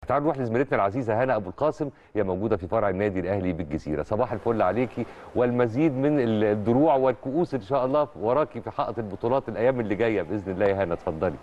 تعالوا نروح لزميلتنا العزيزه هنا ابو القاسم هي موجوده في فرع النادي الاهلي بالجزيره صباح الفل عليكي والمزيد من الدروع والكؤوس ان شاء الله وراكي في حائط البطولات الايام اللي جايه باذن الله يا هنا اتفضلي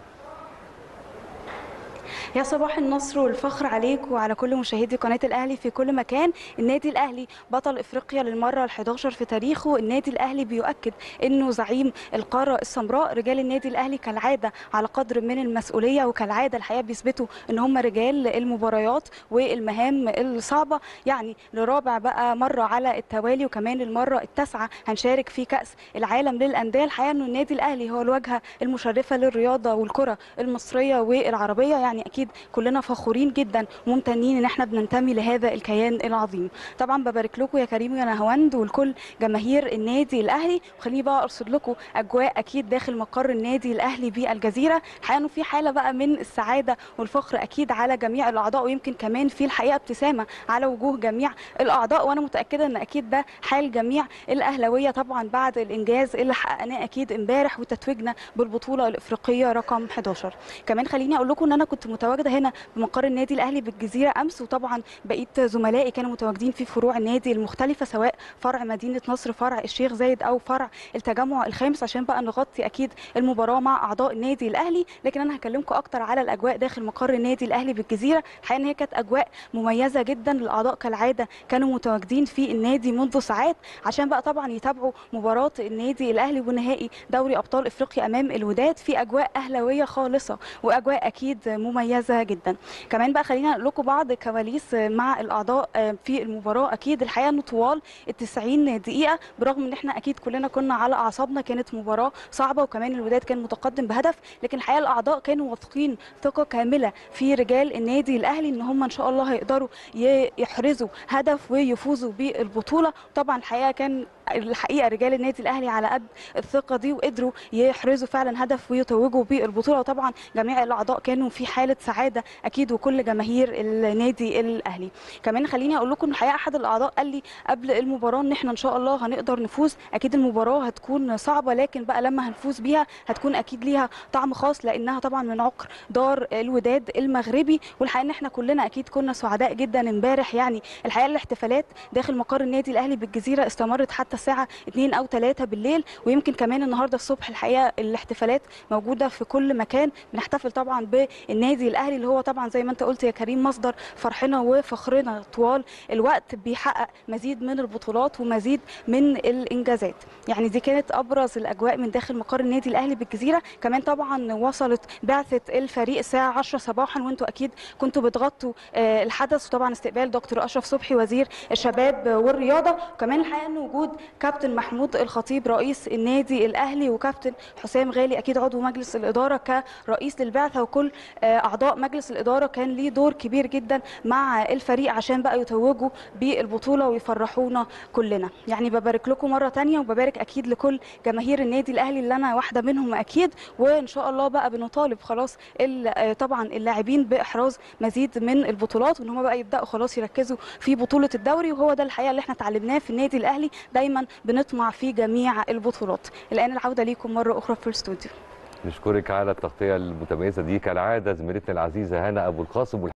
يا صباح النصر والفخر عليك وعلى كل مشاهدي قناة الأهلي في كل مكان النادي الأهلي بطل إفريقيا للمرة ال11 في تاريخه النادي الأهلي بيؤكد أنه زعيم القارة السمراء رجال النادي الأهلي كالعادة على قدر من المسؤولية وكالعادة الحقيقة بيثبتوا أن هم رجال المباريات والمهام الصعبة يعني لرابع بقى مرة على التوالي وكمان المرة التاسعة هنشارك في كأس العالم للأندية الحقيقة أنه النادي الأهلي هو الواجهة المشرفة للرياضة والكرة المصرية والعربية يعني اكيد كلنا فخورين جدا وممتنين ان احنا بننتمي لهذا الكيان العظيم طبعا ببارك لكم يا كريم ويا نهاوند ولكل جماهير النادي الاهلي وخليني بقى ارصد لكم اجواء اكيد داخل مقر النادي الاهلي بالجزيره الحقيقه انه في حاله بقى من السعاده والفخر اكيد على جميع الاعضاء ويمكن كمان في الحقيقه ابتسامه على وجوه جميع الاعضاء وانا متاكده ان اكيد ده حال جميع الاهلاويه طبعا بعد الانجاز اللي حققناه اكيد امبارح وتتويجنا بالبطوله الافريقيه رقم 11 كمان خليني اقول لكم ان انا كنت متواجده هنا بمقر النادي الاهلي بالجزيره امس وطبعا بقيت زملائي كانوا متواجدين في فروع النادي المختلفه سواء فرع مدينه نصر فرع الشيخ زايد او فرع التجمع الخامس عشان بقى نغطي اكيد المباراه مع اعضاء النادي الاهلي لكن انا هكلمكم اكتر على الاجواء داخل مقر النادي الاهلي بالجزيره الحقيقه ان هي كانت اجواء مميزه جدا الاعضاء كالعاده كانوا متواجدين في النادي منذ ساعات عشان بقى طبعا يتابعوا مباراه النادي الاهلي ونهائي دوري ابطال افريقيا امام الوداد في اجواء اهلاويه خالصه واجواء اكيد مميزه جدا كمان بقى خلينا نقول لكم بعض كواليس مع الاعضاء في المباراه اكيد الحقيقه انه طوال ال 90 دقيقه برغم ان احنا اكيد كلنا كنا على اعصابنا كانت مباراه صعبه وكمان الوداد كان متقدم بهدف لكن الحقيقه الاعضاء كانوا واثقين ثقه كامله في رجال النادي الاهلي ان هم ان شاء الله هيقدروا يحرزوا هدف ويفوزوا بالبطوله طبعا الحقيقه كان الحقيقه رجال النادي الاهلي على قد الثقه دي وقدروا يحرزوا فعلا هدف ويتوجوا بالبطوله وطبعا جميع الاعضاء كانوا في حاله سعاده اكيد وكل جماهير النادي الاهلي كمان خليني اقول لكم الحقيقه احد الاعضاء قال لي قبل المباراه ان احنا ان شاء الله هنقدر نفوز اكيد المباراه هتكون صعبه لكن بقى لما هنفوز بيها هتكون اكيد ليها طعم خاص لانها طبعا من عقر دار الوداد المغربي والحقيقه ان احنا كلنا اكيد كنا سعداء جدا امبارح يعني الحقيقه الاحتفالات داخل مقر النادي الاهلي بالجزيره استمرت حتى الساعه 2 او 3 بالليل ويمكن كمان النهارده الصبح الحقيقه الاحتفالات موجوده في كل مكان بنحتفل طبعا بالنادي الاهلي اللي هو طبعا زي ما انت قلت يا كريم مصدر فرحنا وفخرنا طوال الوقت بيحقق مزيد من البطولات ومزيد من الانجازات يعني دي كانت ابرز الاجواء من داخل مقر النادي الاهلي بالجزيره كمان طبعا وصلت بعثه الفريق الساعه 10 صباحا وانتم اكيد كنتوا بتغطوا الحدث وطبعا استقبال دكتور اشرف صبحي وزير الشباب والرياضه وكمان الحقيقه ان وجود كابتن محمود الخطيب رئيس النادي الاهلي وكابتن حسام غالي اكيد عضو مجلس الاداره كرئيس للبعثه وكل اعضاء مجلس الاداره كان ليه دور كبير جدا مع الفريق عشان بقى يتوجوا بالبطوله ويفرحونا كلنا يعني ببارك لكم مره ثانيه وببارك اكيد لكل جماهير النادي الاهلي اللي انا واحده منهم اكيد وان شاء الله بقى بنطالب خلاص طبعا اللاعبين باحراز مزيد من البطولات وان هم بقى يبداوا خلاص يركزوا في بطوله الدوري وهو ده الحقيقه اللي احنا اتعلمناه في النادي الاهلي دايما بنطمع في جميع البطولات الان العوده ليكم مره اخرى في الاستوديو نشكرك على التغطيه المتميزه دي كالعاده زميلتنا العزيزه هنا ابو القاسم